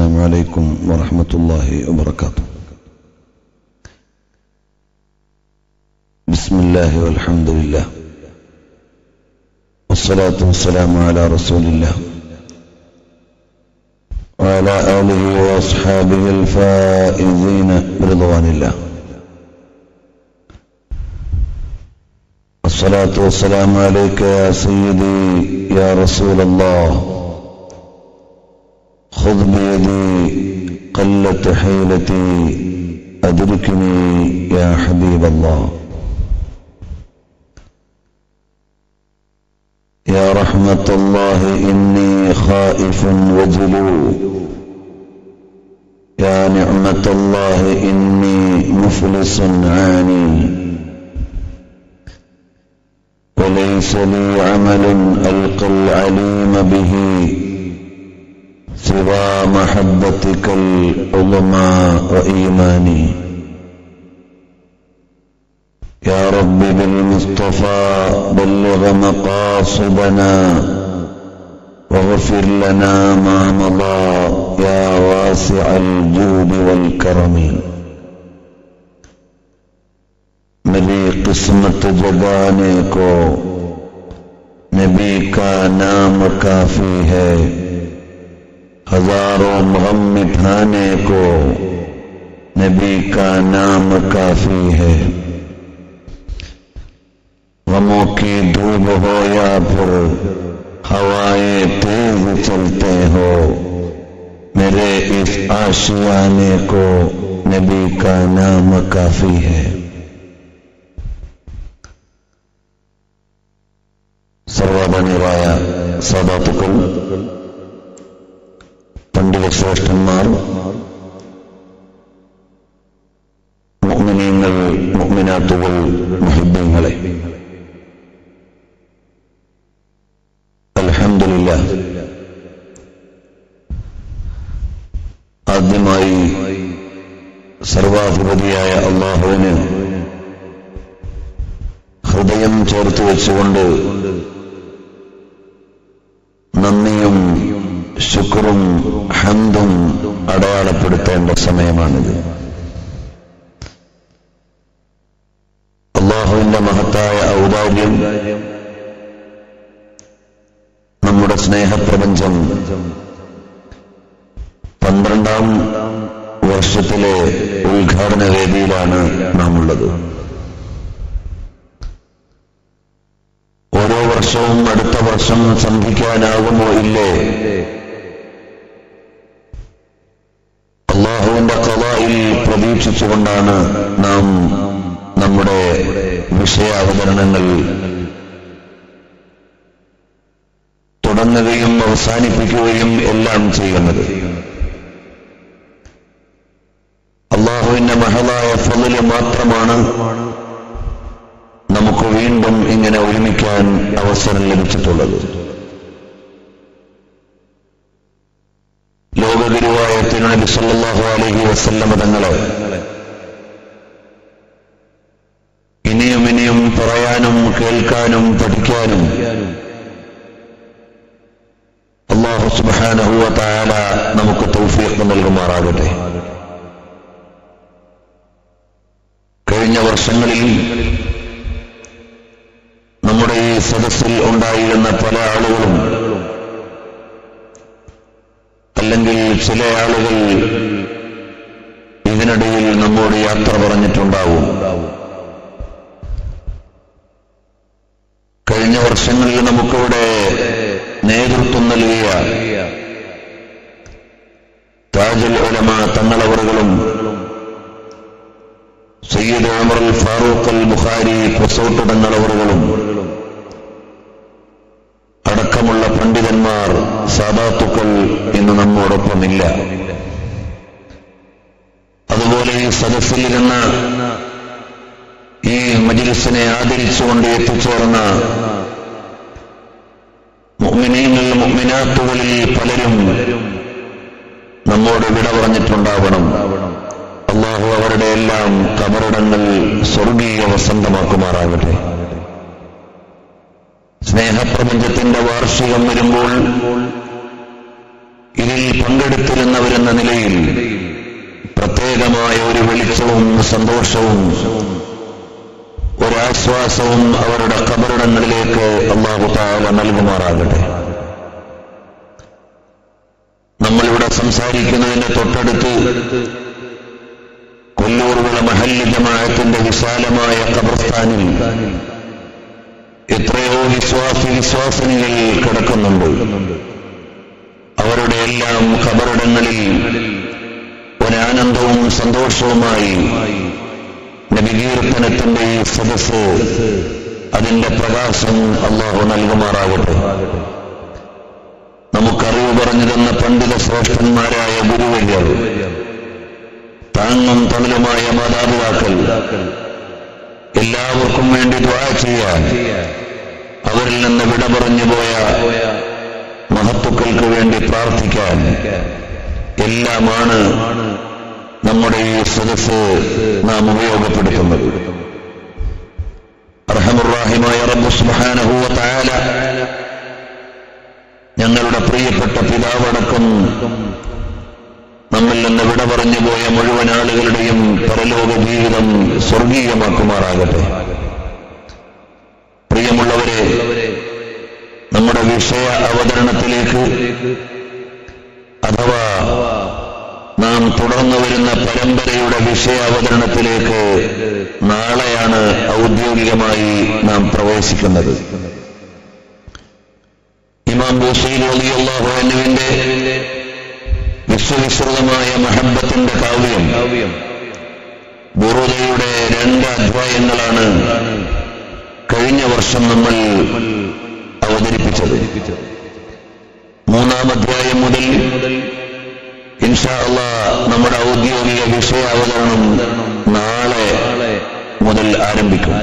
السلام عليكم ورحمة الله وبركاته بسم الله والحمد لله والصلاة والسلام على رسول الله وعلى آله وأصحابه الفائزين برضوان الله الصلاة والسلام عليك يا سيدي يا رسول الله خذ بيدي قلت حيلتي أدركني يا حبيب الله يا رحمة الله إني خائف وجلو يا نعمة الله إني مفلس عاني وليس لي عمل ألقى العليم به سوى محبتك العظمى وإيماني يا رب بالمصطفى بلغ مقاصدنا واغفر لنا ما مضى يا واسع الجود والكرم मेरी किस्मत जगाने को नबी का नाम काफी है हजारों गम मिटाने को नबी का नाम काफी है गमों की धूप हो या फिर हवाएं तेज चलते हो मेरे इस आशियाने को नबी का नाम काफी है സർവമണിയരായ സാദാത്തുക്കൾ പണ്ഡിത ശ്രേഷ്ഠന്മാർ മുഅ്മിനീങ്ങൾ മുഅ്മിനാത്തുകൾ മുഹിബ്ബീങ്ങളെ അൽഹംദുലില്ലാ ആദ്യമായി സർവാധിപതിയായ അള്ളാഹുവിന് ഹൃദയം ചേർത്ത് വെച്ചുകൊണ്ട് നന്ദിയും ശുക്രും ഹന്തും അടയാളപ്പെടുത്തേണ്ട സമയമാണിത് അള്ളാഹുവിന്റെ മഹത്തായ ഔദാര്യം നമ്മുടെ സ്നേഹപ്രപഞ്ചം പന്ത്രണ്ടാം വർഷത്തിലെ ഉദ്ഘാടന വേദിയിലാണ് നാം ഉള്ളത് ഓരോ വർഷവും അടുത്ത വർഷം സന്ധിക്കാനാകുമോ ഇല്ലേ അള്ളാഹുവിന്റെ കലായിൽ പ്രതീക്ഷിച്ചുകൊണ്ടാണ് നാം നമ്മുടെ വിഷയാവതരണങ്ങൾ തുടങ്ങുകയും അവസാനിപ്പിക്കുകയും എല്ലാം ചെയ്യുന്നത് അള്ളാഹുവിന്റെ മഹളായ ഫലില് മാത്രമാണ് നമുക്ക് വീണ്ടും ഇങ്ങനെ ഒരുമിക്കാൻ അവസരം ലഭിച്ചിട്ടുള്ളത് ലോകഗുരുവായ തിരുനബി സല്ലല്ലാഹു അലൈഹി വസല്ലമ തങ്ങളെ ഇനിയും ഇനിയും പറയാനും കേൾക്കാനും പഠിക്കാനും അള്ളാഹു സുബ്ഹാനഹു തആല നമുക്ക് തൗഫീഖ് നൽകുമാറാകട്ടെ കഴിഞ്ഞ വർഷങ്ങളിൽ നമ്മുടെ ഈ സദസ്സിൽ ഉണ്ടായിരുന്ന പല ആളുകളും അല്ലെങ്കിൽ ചില ആളുകൾ ഇതിനിടയിൽ നമ്മോട് യാത്ര പറഞ്ഞിട്ടുണ്ടാവും കഴിഞ്ഞ വർഷങ്ങളിൽ നമുക്കിവിടെ നേതൃത്വം നൽകിയ താജുൽ ഉലമ തങ്ങളവറുകളും സയ്യിദ് ഉമർ അൽ ഫാറൂഖ് അൽ ബുഖാരി പൊസോട്ട് തങ്ങളവറുകളും അടക്കമുള്ള പണ്ഡിതന്മാർ സാദാത്തുക്കൾ ഇന്ന് നമ്മോടൊപ്പമില്ല അതുപോലെ ഈ സദസ്സിലിരുന്ന ഈ മജിലിസിനെ ആദരിച്ചുകൊണ്ട് എത്തിച്ചേർന്ന മുഅ്മിനീങ്ങൾ മുഅ്മിനാത്തുകളിൽ പലരും നമ്മോട് വിട പറഞ്ഞിട്ടുണ്ടാവണം അള്ളാഹു അവരുടെ എല്ലാം കബറിടങ്ങൾ സ്വർഗീയ വസന്തമാക്കുമാറാകട്ടെ സ്നേഹപ്രപഞ്ചത്തിന്റെ വാർഷികം വരുമ്പോൾ ഇതിൽ പങ്കെടുത്തിരുന്നവരെന്ന നിലയിൽ പ്രത്യേകമായ ഒരു വെളിച്ചവും സന്തോഷവും ഒരാശ്വാസവും അവരുടെ കബറിടങ്ങളിലേക്ക് അള്ളാഹു താല നൽകുമാറാകട്ടെ നമ്മളിവിടെ സംസാരിക്കുന്നതിന്റെ തൊട്ടടുത്ത് കൊല്ലൂർവിള മഹല്ല് ജമാഅത്തിന്റെ വിശാലമായ ഖബർസ്ഥാനിൽ എത്രയോ വിശ്വാസി വിശ്വാസിനികൾ കിടക്കുന്നുണ്ട് അവരുടെ എല്ലാം ഖബറിടങ്ങളിൽ ഒരാനന്ദവും സന്തോഷവുമായി നബികീർത്തനത്തിന്റെ ഈ സദസ് അതിന്റെ പ്രകാശം അള്ളാഹു നൽകുമാറാകട്ടെ നമുക്കറിവ് പറഞ്ഞു തന്ന പണ്ഡിത ശ്രേഷ്ഠന്മാരായ ഗുരുവര്യർ താങ്ങും തണലുമായ മാതാപിതാക്കൾ എല്ലാവർക്കും വേണ്ടി ദ്വാ ചെയ്യാൻ അവരിൽ നിന്ന് വിട പറഞ്ഞു പോയ മഹത്തുക്കൾക്ക് വേണ്ടി പ്രാർത്ഥിക്കാൻ എല്ലാമാണ് നമ്മുടെ ഈ സദസ് നാം ഉപയോഗപ്പെടുത്തുന്നത് അർഹമുറാഹിമായ റബ്ബു സുബ്ഹാനഹു വ തആല ഞങ്ങളുടെ പ്രിയപ്പെട്ട പിതാവടക്കം നമ്മിൽ നിന്ന് വിട പറഞ്ഞു പോയ മുഴുവൻ ആളുകളുടെയും പരലോക ജീവിതം സ്വർഗീയമാക്കുമാറാകട്ടെ പ്രിയമുള്ളവരെ നമ്മുടെ വിഷയ അവതരണത്തിലേക്ക് അഥവാ നാം തുടർന്നു വരുന്ന പരമ്പരയുടെ വിഷയ അവതരണത്തിലേക്ക് നാളെയാണ് ഔദ്യോഗികമായി നാം പ്രവേശിക്കുന്നത് ഇമാം ബുസൈൻ അലിയല്ലാഹു അനുവിന്റെ വിശ്വവിശ്രുതമായ മഹബത്തിന്റെ കാവ്യം ബുറുദയുടെ രണ്ട് അധ്യായങ്ങളാണ് കഴിഞ്ഞ വർഷം നമ്മൾ അവതരിപ്പിച്ചത് മൂന്നാം അധ്യായം മുതൽ ഇൻഷാ അള്ളാ നമ്മുടെ ഔദ്യോഗിക വിഷയ അവതരണം നാളെ മുതൽ ആരംഭിക്കും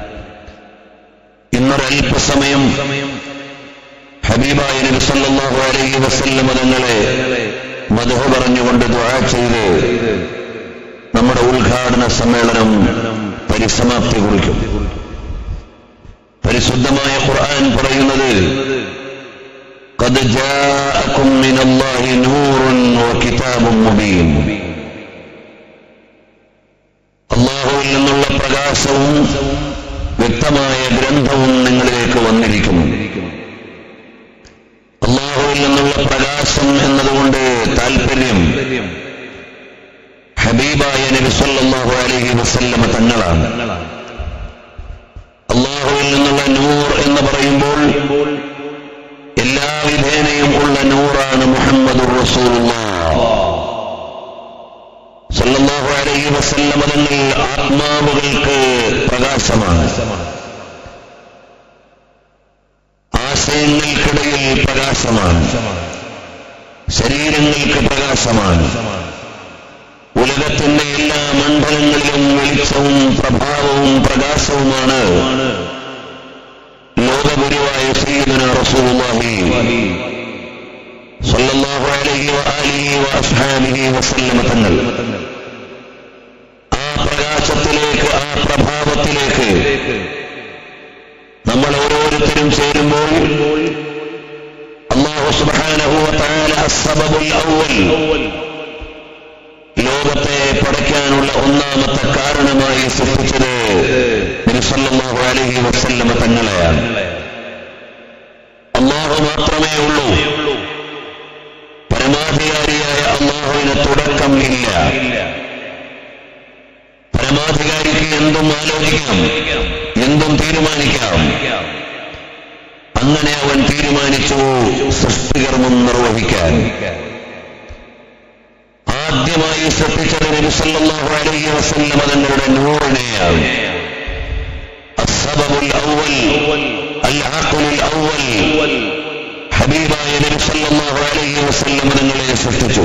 ഇന്നൊരൽപ്പസമയം ഹബീബായ നബി സല്ലല്ലാഹു അലൈഹി വസല്ലം തങ്ങളെ മധു പറഞ്ഞുകൊണ്ട് ദുആ ചെയ്ത് നമ്മുടെ ഉദ്ഘാടന സമ്മേളനം പരിസമാപ്തി കുറിക്കും പരിശുദ്ധമായ ഖുർആൻ പറയുന്നത് قد جاءكم من الله نور وكتاب مبين അള്ളാഹുവിൽ നിന്നുള്ള പ്രകാശവും വ്യക്തമായ ഗ്രന്ഥവും നിങ്ങളിലേക്ക് വന്നിരിക്കുന്നു അള്ളാഹുവിൽ നിന്നുള്ള പ്രകാശം എന്നതുകൊണ്ട് താല്പര്യം ഹബീബായ നബി സല്ലല്ലാഹു അലൈഹി വസല്ലമ തങ്ങളാണ് അള്ളാഹുവിൽ നിന്നുള്ള നൂർ എന്ന് പറയുമ്പോൾ എല്ലാ വിധേനയും ഉള്ള നൂറാണ് മുഹമ്മദ് സല്ലല്ലാഹു അലൈഹി വസല്ലമ തങ്ങൾ ആത്മാവുകൾക്ക് പ്രകാശമാണ് ആശയങ്ങൾക്കിടയിൽ പ്രകാശമാണ് ശരീരങ്ങൾക്ക് പ്രകാശമാണ് ഉലകത്തിന്റെ എല്ലാ മണ്ഡലങ്ങളിലും വെളിച്ചവും പ്രഭാവവും പ്രകാശവുമാണ് ലോകഗുരുവായ സയ്യിദുന റസൂലുള്ളാഹി സ്വല്ലല്ലാഹു അലൈഹി വആലിഹി വഅസ്ഹാബിഹി വസല്ലമ തങ്ങൾ ആ പ്രകാശത്തിലേക്ക് ആ പ്രഭാവത്തിലേക്ക് നമ്മൾ ഓരോരുത്തരും ചേരുമ്പോൾ അല്ലാഹു സുബ്ഹാനഹു വ തആല അസ്സബബുൽ അവ്വൽ ലോകത്തെ പടയ്ക്കാനുള്ള ഒന്നാമത്തെ കാരണമായി സൃഷ്ടിച്ചത് നബി സല്ലല്ലാഹു അലൈഹി വസല്ലമ തങ്ങളെയാണ് അള്ളാഹു മാത്രമേ ഉള്ളൂ പരമാധികാരിയായ അള്ളാഹുവിന് തുടക്കം ഇല്ല പരമാധികാരിക്ക് എന്തും ആലോചിക്കാം എന്തും തീരുമാനിക്കാം അങ്ങനെ അവൻ തീരുമാനിച്ചു സൃഷ്ടികർമ്മം നിർവഹിക്കാൻ ആദ്യമായി സൃഷ്ടിച്ചത് നബി സല്ലല്ലാഹു അലൈഹി വസല്ലമ തങ്ങളുടെ നൂറിനെയാണ് അസ്സബബുൽ അവ്വൽ അൽ അഖലുൽ അവ്വൽ ഹബീബായ നബി സല്ലല്ലാഹു അലൈഹി വസല്ലമ തങ്ങളെ സൃഷ്ടിച്ചു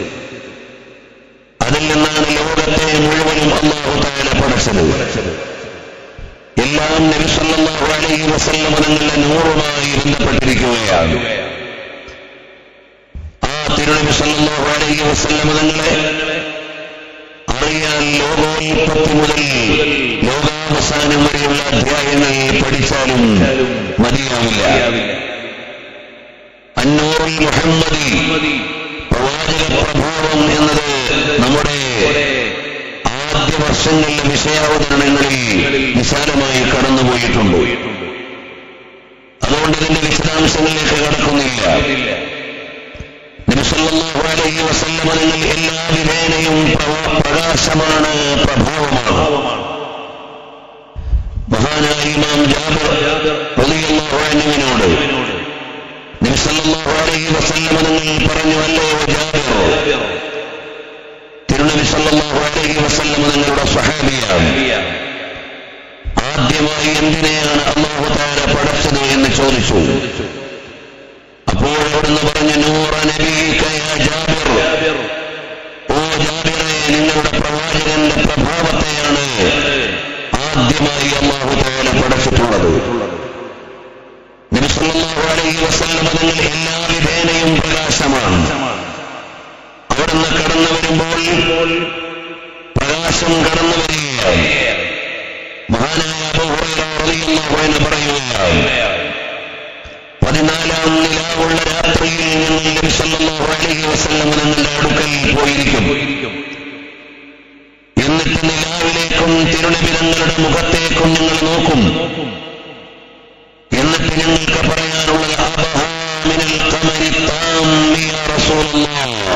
അതിൽ നിന്നാണ് ലോകത്തെ മുഴുവനും അള്ളാഹു താല പടച്ചത് എല്ലാം നബി സല്ലല്ലാഹു അലൈഹി വസല്ലമ തങ്ങളുടെ നൂറുമായി ബന്ധപ്പെട്ടിരിക്കുകയാണ് ആ തിരുനബി സല്ലല്ലാഹു അലൈഹി വസല്ലമ തങ്ങളെ അറിയാൻ ലോകോൽപത്തി മുതൽ ലോകാവസാനം വരെയുള്ള അധ്യായങ്ങൾ പഠിച്ചാലും മതിയാവില്ല അന്നൂറുൽ മുഹമ്മദി പ്രഭാവം എന്നത് നമ്മുടെ ആദ്യ വർഷങ്ങളിലെ വിഷയാവതരണങ്ങളിൽ വിശാലമായി കടന്നുപോയിട്ടുണ്ട് അതുകൊണ്ട് ഇതിന്റെ വിശദാംശങ്ങളിലേക്ക് കടക്കുന്നില്ല നബിസല്ലാഹു അലൈഹി വസല്ലമ നിങ്ങൾ എല്ലാ വിധേനയും പ്രവ- പ്രകാശമാണ് പ്രഭാവമാണ് മഹാനായ ഇമാം ജാബിർ റളിയല്ലാഹു അൻഹുവിനോട് നബി സല്ലല്ലാഹു അലൈഹി വസല്ലമ നിങ്ങൾ പറഞ്ഞു അല്ലയോ ജാബിർ തിരുനബി സല്ലല്ലാഹു അലൈഹി വസല്ലമ നിങ്ങളുടെ സ്വഹാബിയാണ് ആദ്യമായി എന്തിനെയാണ് അള്ളാഹു താര പടച്ചത് എന്ന് ചോദിച്ചു അപ്പോൾ അവിടുന്ന് പറഞ്ഞു നൂറ നബീക യാ ജാബിർ ഓ ജാബിറെ നിങ്ങളുടെ പ്രവാചകന്റെ പ്രഭാവത്തെയാണ് ആദ്യമായി അള്ളാഹു താല പടച്ചിട്ടുള്ളത് നബി സല്ലല്ലാഹു അലൈഹി വസല്ലമ നിങ്ങൾ എല്ലാ വിധേനയും പ്രകാശമാണ് അവിടുന്ന് കടന്നു വരുമ്പോൾ പ്രകാശം കടന്നു വരികയാണ് മഹാനായ അബൂ ഹുറൈറ റളിയല്ലാഹു അൻഹു പറയുകയാണ് പതിനാലാം നിലാവുള്ള രാത്രിയിൽ ഞങ്ങൾ നബി സല്ലല്ലാഹു അലൈഹി വസല്ലമ നിങ്ങളുടെ അടുക്കൽ പോയിരിക്കും എന്നിട്ട് നിലാവിലേക്കും തിരുനബി തങ്ങളുടെ മുഖത്തേക്കും ഞങ്ങൾ നോക്കും എന്നിട്ട് ഞങ്ങൾക്ക് പറയാനുള്ളത് അബഹാ മിനൽ ഖമരി താമ്മി യാ റസൂലല്ലാഹ്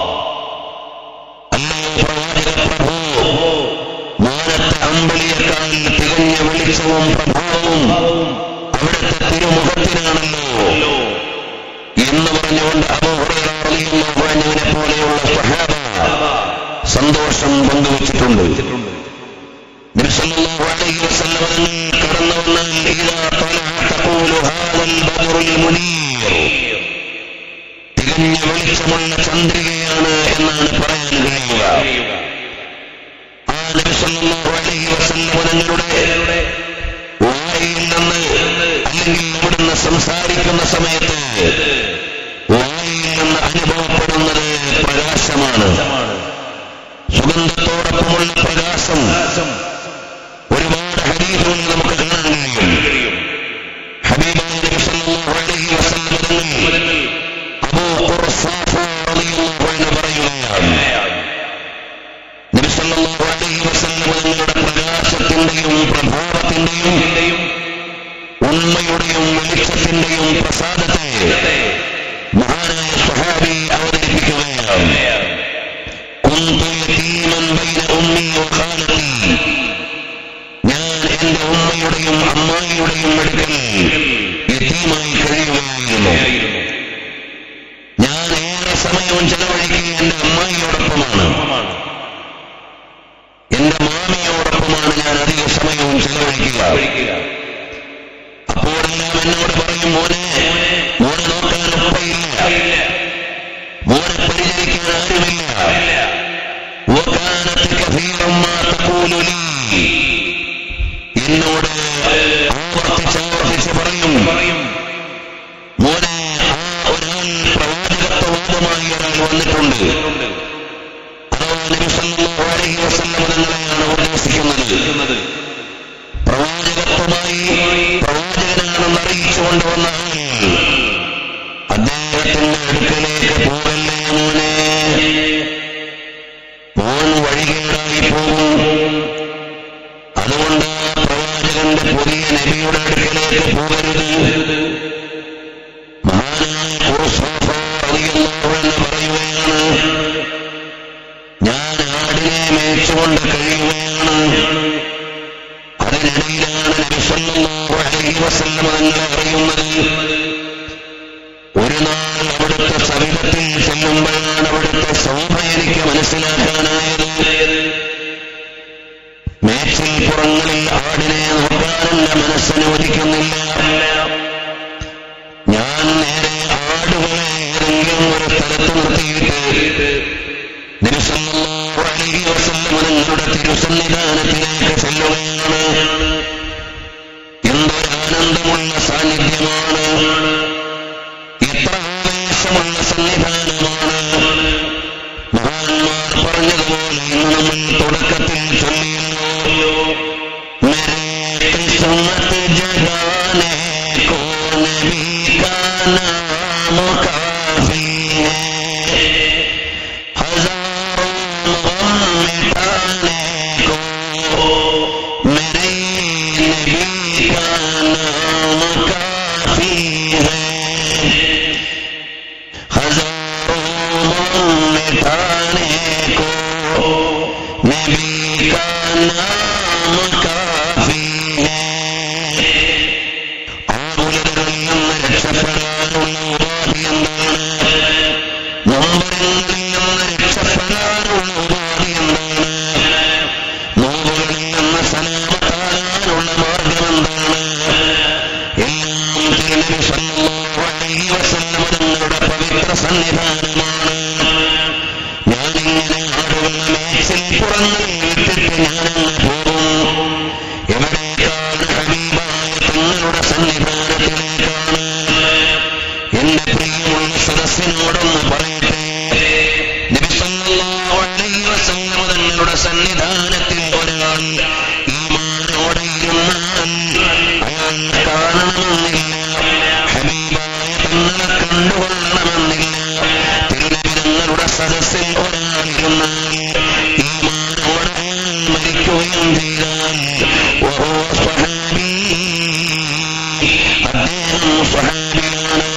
അല്ലയോ പ്രവാചക പ്രഭു മാനത്തെ അമ്പളിയേക്കാൾ തികഞ്ഞ വെളിച്ചവും പ്രഭാവവും അവിടുത്തെ തിരുമുഖത്തിനാണല്ലോ എന്ന് പറഞ്ഞുകൊണ്ട് അബൂഹുറൈറിനെ പോലെയുള്ള സ്വഹാബ സന്തോഷം പങ്കുവച്ചിട്ടുണ്ട് നബി സല്ലല്ലാഹു അലൈഹി വസല്ലം തങ്ങൾ കടന്നു വന്നാൽ ഇദാ തലഅ തഖൂലു ഹാദൽ ബദറുൽ മുനീർ തികഞ്ഞ വെളിച്ചമുള്ള ചന്ദ്രികയാണ് എന്നാണ് പറയാൻ കഴിയുക ആ നബി സല്ലല്ലാഹു അലൈഹി വസല്ലം തങ്ങളുടെ വായിൽ നിന്ന് അല്ലെങ്കിൽ അവിടുന്ന് സംസാരിക്കുന്ന സമയത്ത് വായിൽ നിന്ന് അനുഭവപ്പെടുന്നത് പ്രകാശമാണ് സുഗന്ധത്തോടൊപ്പമുള്ള പ്രകാശം ഒരുപാട് ഹരീതുകൾ നമുക്ക് കാണാൻ കഴിയും ഹബീബായ നബി സല്ലല്ലാഹു അലൈഹി വസല്ലം തങ്ങൾ അബൂ ഖുർസാഫ റളിയല്ലാഹു അൻഹു പറയുകയാണ് നബി സല്ലല്ലാഹു അലൈഹി വസല്ലം തങ്ങളുടെ പ്രകാശത്തിന്റെയും പ്രഭാവത്തിന്റെയും ഉണ്മയുടെയും വെളിച്ചത്തിന്റെയും പ്രസാദത്തെ മഹാനായ സ്വഹാബി അവതരിപ്പിക്കുകയാണ് كنت يتيما بين أمي وخالتي ഞാൻ എന്റെ ഉമ്മയുടെയും അമ്മായിയുടെയും അടുക്കൽ യത്തീമായി കഴിയുകയായിരുന്നു ഞാൻ ഏറെ സമയവും ചെലവഴിക്കുക എന്റെ അമ്മായിയോടൊപ്പമാണ് എന്റെ മാമിയോടൊപ്പമാണ് ഞാൻ അധിക സമയവും ചെലവഴിക്കുക അപ്പോഴെല്ലാം എന്നോട് പറയും മോനെ മോനെ നോക്കാൻ ഉപ്പയില്ല മോനെ പരിചരിക്കാൻ ആരുമില്ല وكانت كثيرا ما تقول لي എന്നോട് ആവർത്തിച്ച് ആവർത്തിച്ച് പറയും മോനെ ആ ഒരാൾ പ്രവാചകത്വവാദമായി ഒരാൾ വന്നിട്ടുണ്ട് അഥവാ നബി സല്ലല്ലാഹു അലൈഹി വസല്ലം തങ്ങളെയാണ് ഉദ്ദേശിക്കുന്നത് പ്രവാചകത്വമായി പ്രവാചകനാണെന്ന് അറിയിച്ചുകൊണ്ട് വന്ന ആൾ അദ്ദേഹത്തിന്റെ അടുക്കലേക്ക് പോകല്ലേ മോനെ മോൻ വഴികേടായി പോകും അതുകൊണ്ട് ആ പ്രവാചകന്റെ പുതിയ നബിയുടെ അടുക്കലേക്ക് പോകരുത് മഹാനായ ഖുർസാഫ റളിയല്ലാഹു അൻഹു പറയുകയാണ് ഞാൻ ആടിനെ മേച്ചുകൊണ്ട് കഴിയുകയാണ് അതിനിടയിലാണ് നബി സല്ലല്ലാഹു അലൈഹി വസല്ലം തങ്ങളെ അറിയുന്നത് ഒരു നാൾ അവിടുത്തെ സവിധത്തിൽ ചെല്ലുമ്പോഴാണ് അവിടുത്തെ ശോഭ എനിക്ക് മനസ്സിലാക്കാനായത് മേച്ചിൽ പുറങ്ങളിൽ ആടിനെ നോക്കാനുള്ള മനസ്സനുവദിക്കുന്നില്ല ഞാൻ നേരെ ആടുകളെ ഏതെങ്കിലും ഒരു സ്ഥലത്ത് നിർത്തിയിട്ട് നബി സല്ലല്ലാഹു അലൈഹി വസല്ലം നിങ്ങളുടെ തിരുസന്നിധാനത്തിലേക്ക് ചെല്ലുകയാണ് എന്തൊരാനന്ദമുള്ള സാന്നിധ്യമാണ് എത്ര ആവേശമുള്ള സന്നിധാനമാണ് മഹാന്മാർ പറഞ്ഞതുപോലെ ഇന്ന് നമ്മൾ തുടക്കത്തിൽ ചൊല്ലിയല്ലോ मेरे किस्मत जगाने को नबी का नाम काफी है नबी का नाम काफी है हजारों मिटाने को नबी का नाम काफी है ആകുലതകളിൽ നിന്ന് രക്ഷപ്പെടാനുള്ള ഉപാധി എന്താണ് നൊമ്പരങ്ങളിൽ നിന്ന് രക്ഷപ്പെടാനുള്ള ഉപാധി എന്താണ് നോവുകളിൽ നിന്ന് സലാമത്താകാനുള്ള മാർഗം എന്താണ് എല്ലാം തിരുനബി സല്ലല്ലാഹു അലൈഹി വസല്ലം തങ്ങളുടെ പവിത്ര സന്നിധാനമാണ് ഞാനിങ്ങനെ ആടുള്ള മേച്ചിൽ പുറങ്ങളിൽ വിട്ടിട്ട് ഞാനങ്ങ് പോകും എവിടേക്കാണ് ഹബീബായ തങ്ങളുടെ സന്നിധാനത്തിലേക്കാണ് എന്റെ പ്രിയമുള്ള സദസ്സിനോടൊന്ന് പറയട്ടെ നബി സല്ലല്ലാഹു അലൈഹി വസല്ലം തങ്ങളുടെ സന്നിധാനത്തിൽ ഒരാൾ ഈമാനോടെ ഇരുന്നാൽ അയാൾ കാണണമെന്നില്ല ഹബീബായ തങ്ങളെ കണ്ടുകൊള്ളണമെന്നില്ല തിരുനബി തങ്ങളുടെ സദസ്സിൽ ഒരാൾ ഇരുന്നാൽ ഈമാനോടെ അയാൾ മരിക്കുകയും ചെയ്താൽ ഓഹോ സ്വഹാബി അദ്ദേഹം സ്വഹാബിയാണ്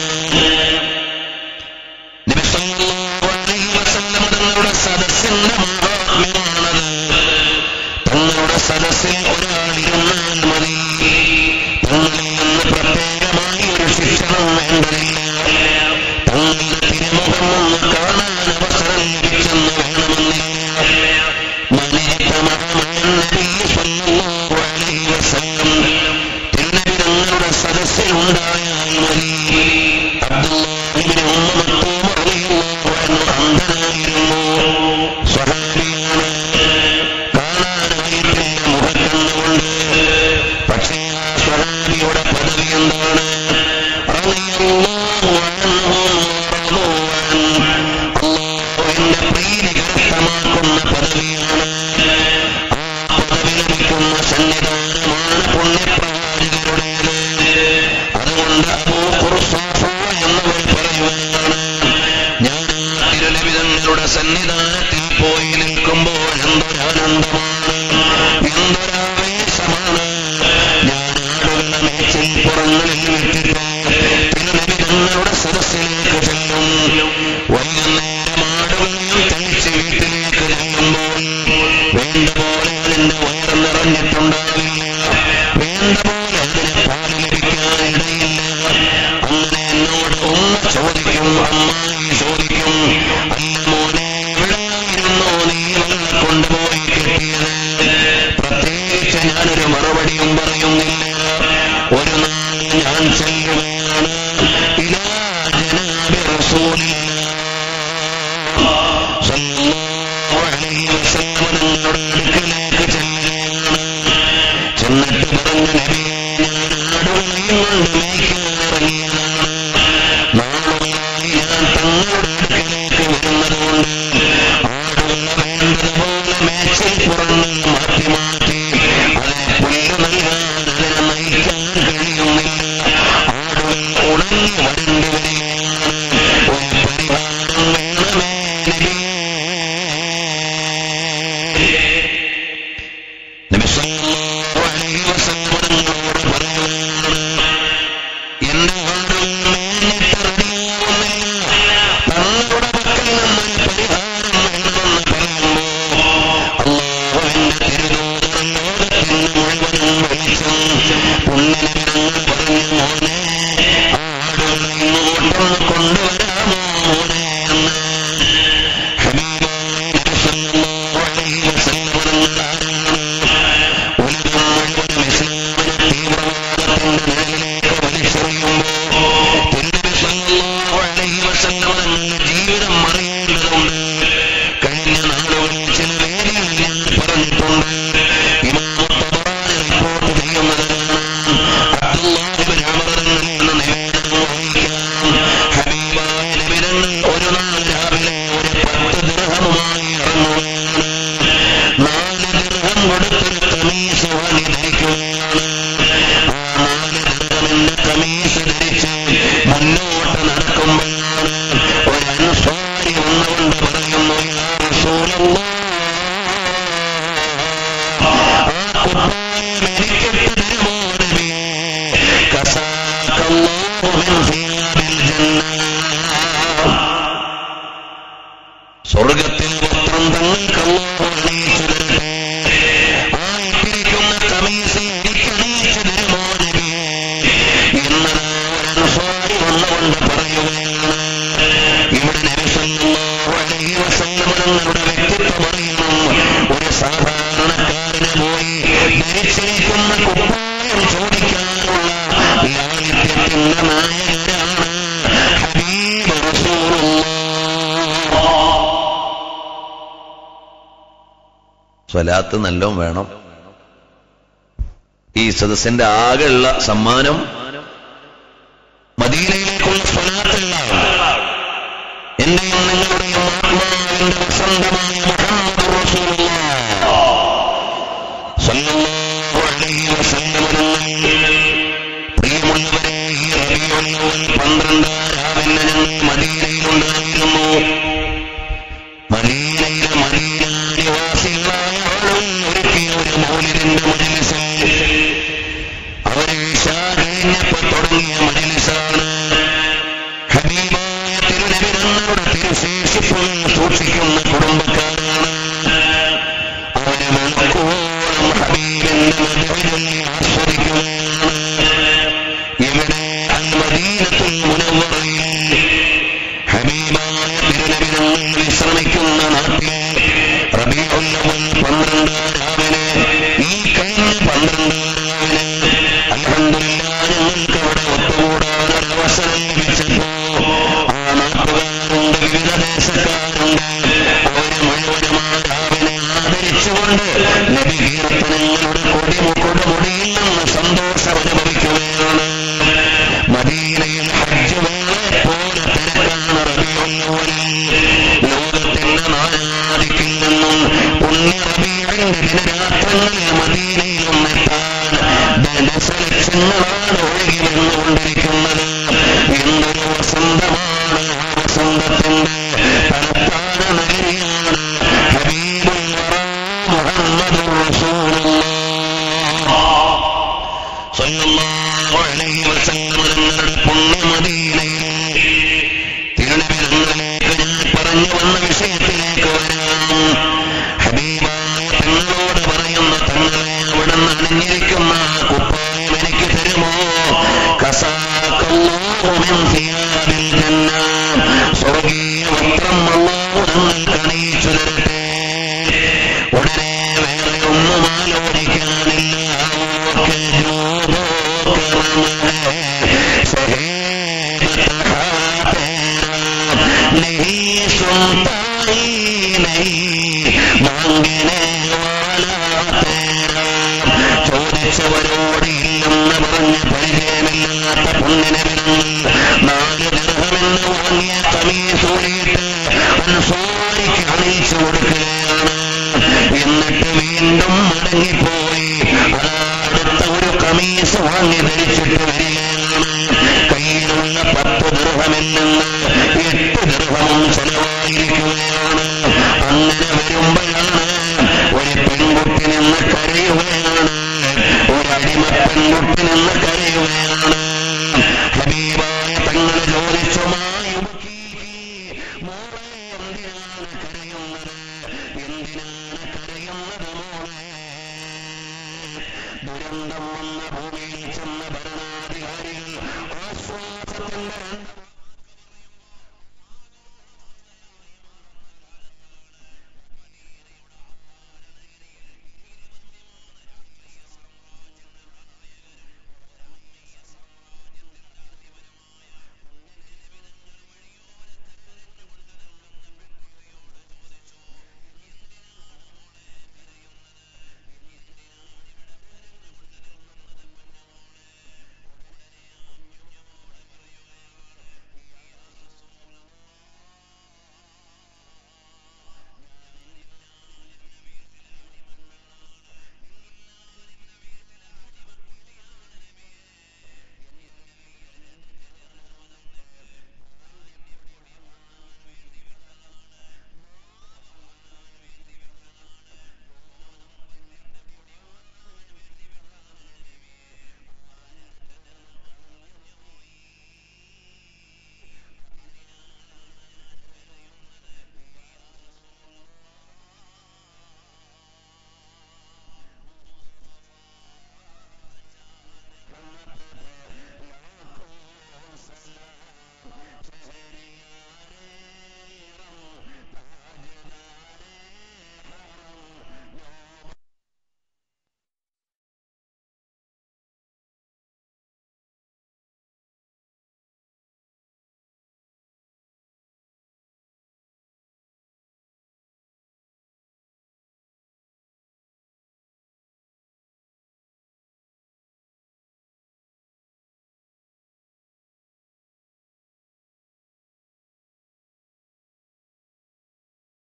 നബി സല്ലല്ലാഹു അലൈഹി വസല്ലം തങ്ങളുടെ സദസ്സിന്റെ മഹാത്മ്യമാണത് തങ്ങളുടെ സദസ്സിൽ ഒരാൾ ഇരുന്നാൽ മതി തങ്ങളിൽ നിന്ന് പ്രത്യേകമായി ഒരു ശിക്ഷണം വേണ്ടതില്ല തങ്ങളുടെ തിരുമുഖം ഒന്ന് കാണാൻ അവസരം ലഭിച്ചെന്ന് വേണമെന്നില്ല തിരുനബി തങ്ങളുടെ സദസ്സിൽ ഉണ്ടായാൽ മതി അബ്ദുല്ലാഹിബിന് ഉമ്മ മക്തൂം റളിയല്ലാഹു അൻഹു അന്ധനായിരുന്നു സ്വഹാബിയാണ് കാണാനായിട്ടില്ല മുഖക്കണ്ണുകൊണ്ട് പക്ഷേ ആ സ്വഹാബിയുടെ പദവി എന്താണ് റളിയല്ലാഹു അൻഹു വറളു അൻ. അല്ലാഹുവിന്റെ പ്രീതി കരസ്ഥമാക്കുന്ന പദവിയാണ് ആ പദവി ലഭിക്കുന്ന സന്നിധാനമാണ് പുണ്യപ്രവാചകരുടേത് അതുകൊണ്ട് അബൂ ഖുർസാഫ എന്നവർ പറയുകയാണ് ഞാൻ ആ തിരുനബി തങ്ങളുടെ സന്നിധാനത്തിൽ പോയി നിൽക്കുമ്പോൾ എന്തൊരാനന്ദമാണ് എന്തൊരാവേശമാണ് ഞാൻ ആടുള്ള മേച്ചിൽ പുറങ്ങളിൽ വിട്ടിട്ട് തിരുനബി തങ്ങളുടെ സദസ്സിലേക്ക് ചെല്ലും വൈകുന്നേരം ആടുകയും തെളിച്ച് വീട്ടിലേക്ക് ചെല്ലുമ്പോൾ വേണ്ട പോലെ അതിന്റെ വയറ് നിറഞ്ഞിട്ടുണ്ടാവില്ല വേണ്ട പോലെ അതിന് പാല് ലഭിക്കാൻ ഇടയില്ല അങ്ങനെ എന്നോട് ഉമ്മ ചോദിക്കും അമ്മായി ചോദിക്കും അല്ല മോനെ എവിടെയായിരുന്നോ നീ വെള്ളം കൊണ്ടുപോയി കിട്ടിയത് പ്രത്യേകിച്ച് ഞാനൊരു മറുപടിയും പറയുന്നില്ല ഒരു നാൾ ഞാൻ ചെല്ലുകയാണ് ഇലാ ജനാബി റസൂലില്ലാ സല്ലല്ലാഹു അലൈഹി വസല്ലം നിങ്ങളുടെ അടുക്കലേക്ക് ചെല്ലുകയാണ് ചെന്നിട്ട് പറഞ്ഞു നബിയെ ഞാൻ ആടുകളെയും കൊണ്ട് മേയ്ക്കാൻ ഇറങ്ങിയതാണ് നാളുകളായി ഞാൻ തങ്ങളുടെ അടുക്കലേക്ക് വരുന്നതുകൊണ്ട് ആടുകളെ വേണ്ടതുപോലെ മേച്ചിൽ പുറന്ന് മാറ്റി മാറ്റി അതിനെ പുല്ല് നൽകാൻ അതിനെ നയിക്കാൻ കഴിയുന്നില്ല ആടുകൾ ഉണങ്ങി വരേണ്ടി വരികയാണ് ഒരു പരിഹാരം വേണമേ നബിയേ നബി സല്ലല്ലാഹു അലൈഹി വസല്ലം തങ്ങളോട് പറയുകയാണ് എന്റെ ആടുകൾ മേഞ്ഞിട്ട് റെഡിയാവുന്നില്ല തങ്ങളുടെ പക്കൽ നിന്നൊരു പരിഹാരം വേണമെന്ന് പറയുമ്പോ അള്ളാഹുവിന്റെ തിരുദൂതൻ ലോകത്തിന് മുഴുവനും വെളിച്ചം പുണ്യനിരങ്ങൾ പറഞ്ഞു മോനെ ആടുകളെ ഇങ്ങോട്ടൊന്ന് കൊണ്ടുവരാമോ മോനെ എന്ന് ഹബീബായ നബി സല്ലല്ലാഹു അലൈഹി വസല്ലം തങ്ങളാരാണ് ഉലകം മുഴുവനും ഇസ്ലാമിനെ തീവ്രവാദത്തിന്റെ നിഴലിലേക്ക് വലിച്ചെറിയുമ്പോ തിരുനബി സല്ലല്ലാഹു അലൈഹി വസല്ലം തങ്ങളുടെ ജീവിതം അറിയേണ്ടതുണ്ട് കഴിഞ്ഞ നാളുകളിൽ ചില വേദികളിൽ ഞാൻ പറഞ്ഞിട്ടുണ്ട് ഇമാം തബറാനി റിപ്പോർട്ട് ചെയ്യുന്നത് കാണാം ലോകത്തിന്റെ നായകരാണ് ഹബീബ് റസൂലുള്ളാഹ് സ്വലാത്ത് നല്ലോം വേണം ഈ സദസ്സിന്റെ ആകെയുള്ള സമ്മാനം മദീനയിലേക്കുള്ള സ്വലാത്തല്ല എന്റെയും നിങ്ങളുടെയും ആത്മാവിന്റെ വസന്തമായ മുഹമ്മദ് റസൂലുള്ളാഹ് സല്ലല്ലാഹു അലൈഹി വസല്ലം തങ്ങൾ പ്രിയമുള്ളവരെ ഈ റബീഉൽ അവ്വൽ പന്ത്രണ്ട് രാവിലെ ഞങ്ങൾ മദീനയിലുണ്ടായിരുന്നു മദീനയിലെ മദീന നിവാസികളായ ആളുകൾ ഒരുക്കിയ ഒരു മൗലിദിന്റെ മജ്ലിസിൽ അവരെ ഇശാ കഴിഞ്ഞപ്പോൾ തുടങ്ങിയ മജ്ലിസാണ് ഹബീബായ തിരുനബിരങ്ങളുടെ തിരുശേഷിപ്പുകൾ സൂക്ഷിക്കുന്ന കുടുംബക്കാരാണ് അവരെ മണക്കോളം ഹബീബിന്റെ മധുരല്ലി ആസ്വദിക്കുകയാണ് ഇവിടെ അൽമദീനത്തുൽ മുനവ്വറയിൽ ഹബീബായ തിരുനബിരങ്ങൾ വിശ്രമിക്കുന്ന നാട്ടിൽ റബീഉൽ അവ്വൽ പന്ത്രണ്ട് രാവിലെ ഈ കഴിഞ്ഞ പന്ത്രണ്ട് രാവിലെ അൽഹംദുലില്ലാ ഞങ്ങൾക്ക് അവിടെ ഒത്തുകൂടാൻ ഒരു അവസരം ലഭിച്ചപ്പോ ആ നാട്ടുകാരുണ്ട് വിവിധ ദേശക്കാരുണ്ട് അവരെ മുഴുവനും ആ രാവിലെ ആദരിച്ചുകൊണ്ട് നബി കീർത്തനങ്ങളുടെ കൊടിമുക്കൊടു മുടിയിൽ നിന്ന് സന്തോഷം അനുഭവിക്കുകയാണ് മദീനയിൽ ഹജ്ജ് വേളെ പോലെ തിരക്കാണ് റബീഉൽ അവ്വലിൽ ലോകത്തിന്റെ നാനാദിക്കിൽ നിന്നും പുണ്യ റബീഇന്റെ ദിനരാത്രങ്ങളിൽ മദീനയിൽ ഒന്നെത്താൻ ദശലക്ഷങ്ങളാണ് ഒഴുകി വന്നുകൊണ്ടിരിക്കുന്നത് എന്തൊരു വസന്തമാണ് ആ വസന്തത്തിന്റെ തലസ്ഥാന നഗരിയാണ് ഹബീബുൽ വറ മുഹമ്മദുർ റസൂലുള്ളാഹ് സല്ലല്ലാഹു അലൈഹി വസല്ലം തങ്ങളുടെ പുണ്യമദീനയിൽ തിരുനബിരങ്ങളിലേക്ക് ഞാൻ പറഞ്ഞു വന്ന വിഷയത്തിലേക്ക് വരാം ഹബീബായ തങ്ങളോട് പറയുന്ന തങ്ങളെ അവിടെ നിന്ന് അണിഞ്ഞിരിക്കുന്ന ആ കുപ്പായം എനിക്ക് തരുമോ കസാക്കല്ലാഹു മിൻ സിയാബിൽ ജന്ന സ്വർഗീയ വസ്ത്രം അല്ലാഹു നിങ്ങൾക്ക് അണിയിച്ചു തരട്ടെ ഉടനെ വേറെ ഒന്നും ആലോചിക്കാനില്ല ഓക്കെ ജൂതോ കർമ്മേ സഹേബത്ത് ഹാതേരാ नहीं सुनता ही नहीं मांगने वाला तेरा ചോദിച്ചവരോട് ഇല്ലെന്ന് പറഞ്ഞ് പരിചയമില്ലാത്ത പുണ്യനെ നാല് ദീർഘമെന്ന് വാങ്ങിയ കമീസൂരിയിട്ട് അൻസാരിക്ക് അണിയിച്ചു കൊടുക്കുകയാണ് എന്നിട്ട് വീണ്ടും മടങ്ങിപ്പോയി അതാ അടുത്ത ഒരു കമീസ് വാങ്ങി ധരിച്ചിട്ട് വരികയാണ് കയ്യിലുള്ള പത്ത് ദീർഘമിൽ നിന്ന് എട്ട് ദീർഘവും ചെലവായിരിക്കുകയാണ് അങ്ങനെ വരുമ്പോഴാണ് ഒരു പെൺകുട്ടി നിന്ന് കരയുകയാണ് ഒരു അടിമ പെൺകുട്ടി നിന്ന് കരയുകയാണ്